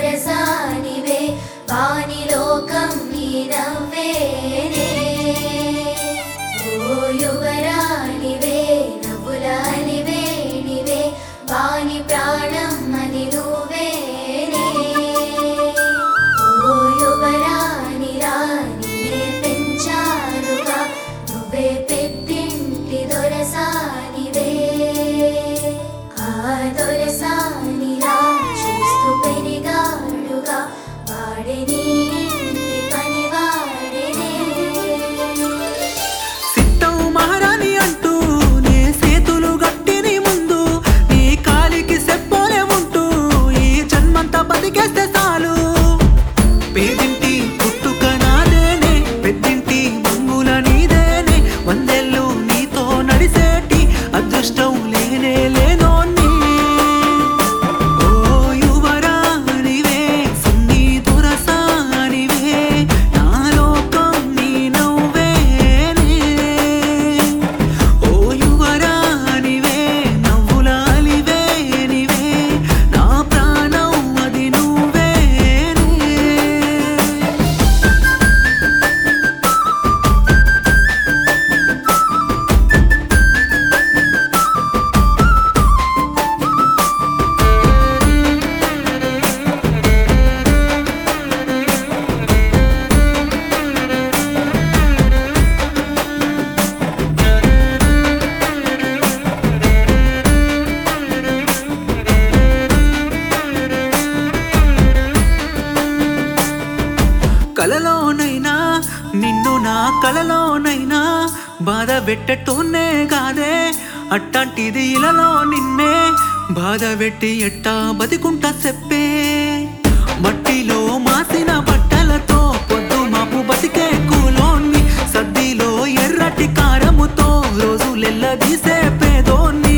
దొరసానివే వానిలోకం నీ నవ్వేనే ఓ యువరానివే నవ్వులానివే నివే వాని ప్రాణం అది నువ్వేనే ఓ యువరాని రానివే పెంచారుగా నువ్వే పెద్దింటి దొరసానివే ఆ దొరసానిలా చూస్తూ పెరిగాడుగా వాడే నీ ఇంటి పనివాడేనే సిద్ధం మహారాణి అంటూ నీ సేతులు గట్టిని ముందు నీ కాలికి సెప్పోలే ఉంటూ ఈ జన్మంతా బతికేస్తే చాలు పేదింటి పుట్టుక నాదేనే పెద్దింటి మంగుల నీదేనే వందెళ్ళు నీతో నడిసేటి అదృష్టం లేనే లేనోన్ని ఓ యువరానివే సున్ని దొరసానివే నా లోకం నీ నవ్వేనే ఓ యువరానివే నవ్వులాలివే నివే నా ప్రాణం అది నువ్వేనే కలలోనైనా నిన్ను నా కలలోనైనా బాధ పెట్టటూనే కాదే అట్టాంటిది ఇలలో నిన్నే బాధ పెట్టి ఎట్టా బతికుంటా చెప్పే మట్టిలో మాసిన బట్టలతో పొద్దు మాపు బతికే కూలోని సద్దిలో ఎర్రటి కారముతో రోజులెల్లదీసే పేదోన్ని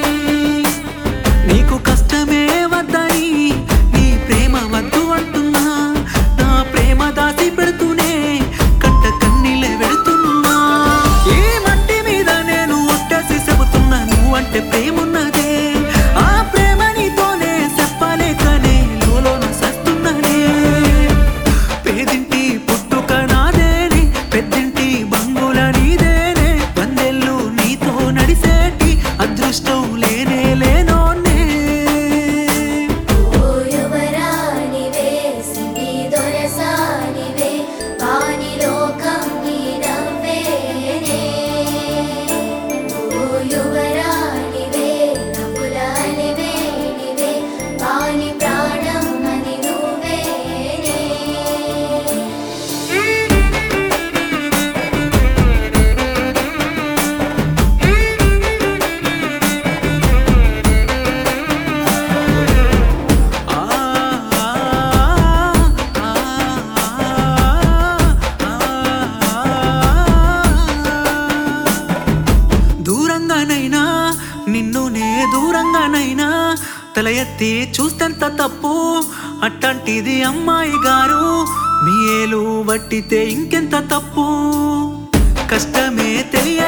నీకు కష్టమే వద్దని నీ ప్రేమ వద్దు అంటున్నా నా ప్రేమ దాసి పెడుతూనే కంట కన్నీళ్ళే వెడుతున్నా ఈ మట్టి మీద నేను ఒట్టేసి చెబుతున్నా నువ్వంటే ప్రేమున్నదే ఆ ప్రేమ నీతోనే చెప్పలేకనే లోలోన సస్తున్ననే పేదింటి పుట్టుక నాదేనే పెద్దింటి బంగుల నీదేనే వందెళ్ళు నీతో నడిసేటి అదృష్టం లేనే లేనోనే ఓ యువరానివే సిరి దొరసానివే వానిలోకం నీ నవ్వేనే ఓ యువరానివే నవ్వులానివే నివే వాని ప్రాణం అది నువ్వేనే ఆ దూరంగానైనా నిన్ను నే దూరంగానైనా తల ఎత్తి చూస్తెంత తప్పు అట్టాంటిది అమ్మాయి గారు మీ ఏలు వట్టితే ఇంకెంత తప్పు కష్టమే తెలియ